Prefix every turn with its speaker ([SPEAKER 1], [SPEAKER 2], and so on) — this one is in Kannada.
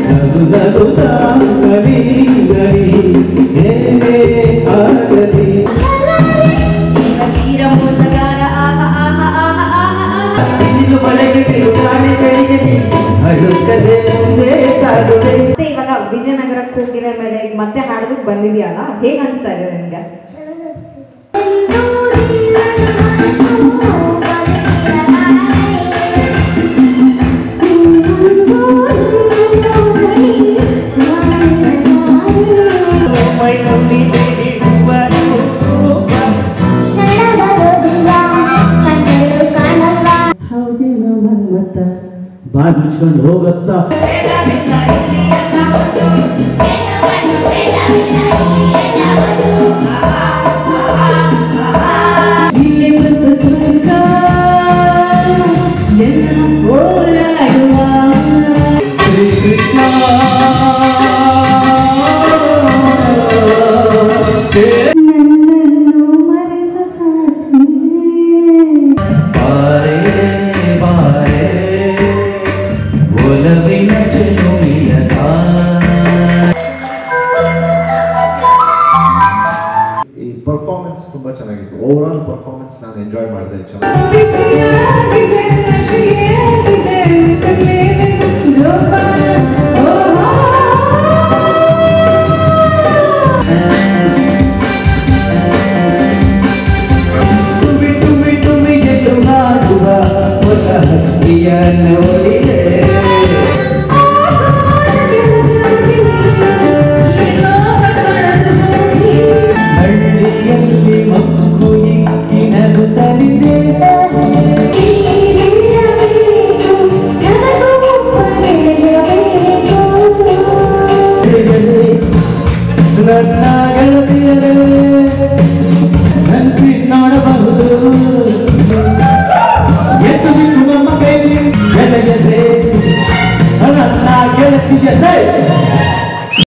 [SPEAKER 1] ನಗು ನಗುತ್ತ ಗರಿ ಗರಿ ಏನೇ ಆಗಲಿ
[SPEAKER 2] ತೀರ ಮೋಸಗಾರ ಆಹ ಆಹ ಆಹ ಆಹ ಆಹ
[SPEAKER 1] ಬಿಸಿಲು ಮಳೆಗೆ ಕಿರುಗಾಳಿ ಚಳಿಗೆ ಅಳುತ್ತದೆ ಮುಂದೆ ಸಾಗುವೆ
[SPEAKER 2] ಮತ್ತೆ ಇವಾಗ ವಿಜಯನಗರ ಕೋಗಿಲೆ ಮೇಲೆ ಮತ್ತೆ ಹಾಡೋದಕ್ಕೆ ಬಂದಿದ್ಯಲ್ಲ ಹೇಗ್ ಅನ್ಸ್ತಾ ಇದೆ ನಿಮ್ಗೆ
[SPEAKER 1] ಮೈ ತುಂಬಿದೆ ಇರುವರು ಹೌದೇನೋ ಮನ್ಮತ್ತ ಬಾಯಿ ಮುಚ್ಕೊಂಡು ಹೋಗತ್ತ ಇಲ್ಲೇ ಬಂತು ಸ್ವರ್ಗ, ಎಲ್ಲ ಹೋರಾಡುವ. ಶ್ರೀ ಕೃಷ್ಣ
[SPEAKER 2] ನನ್ನನ್ನು ಮರೆಸ
[SPEAKER 1] ಬಾರೆ ಬಾರೆ ಒಲವಿನ ಚೆಲುವಿಯ
[SPEAKER 3] ಈ ಪರ್ಫಾರ್ಮೆನ್ಸ್ ತುಂಬಾ ಚೆನ್ನಾಗಿತ್ತು ಓವರ್ ಆಲ್ ಪರ್ಫಾರ್ಮೆನ್ಸ್ ನಾನು ಎಂಜಾಯ್ ಮಾಡಿದೆ ಚೆನ್ನಾಗಿ
[SPEAKER 1] ತುಮಿ ತುಮಿ ತುಮಿ ಎಂದು ಹಾಡುವ ಹೊಸ ಹಕ್ಕಿಯ ನೋಡಿದೆ ಹಳ್ಳಿಯಲ್ಲಿ ಮಕ್ಕಳು ಇಕ್ಕಿನರು ತರಿದೆ ನನ್ನ ಗೆಳತಿಯರೇ ನನ್ಸಿ ನೋಡಬಹುದು ಎದ್ದು ಬಿಟ್ಟು ನಮ್ಮ ಕೈಲಿ ಗೆಳೆಯದೆ ನನ್ನ ಗೆಳತಿಯರೇ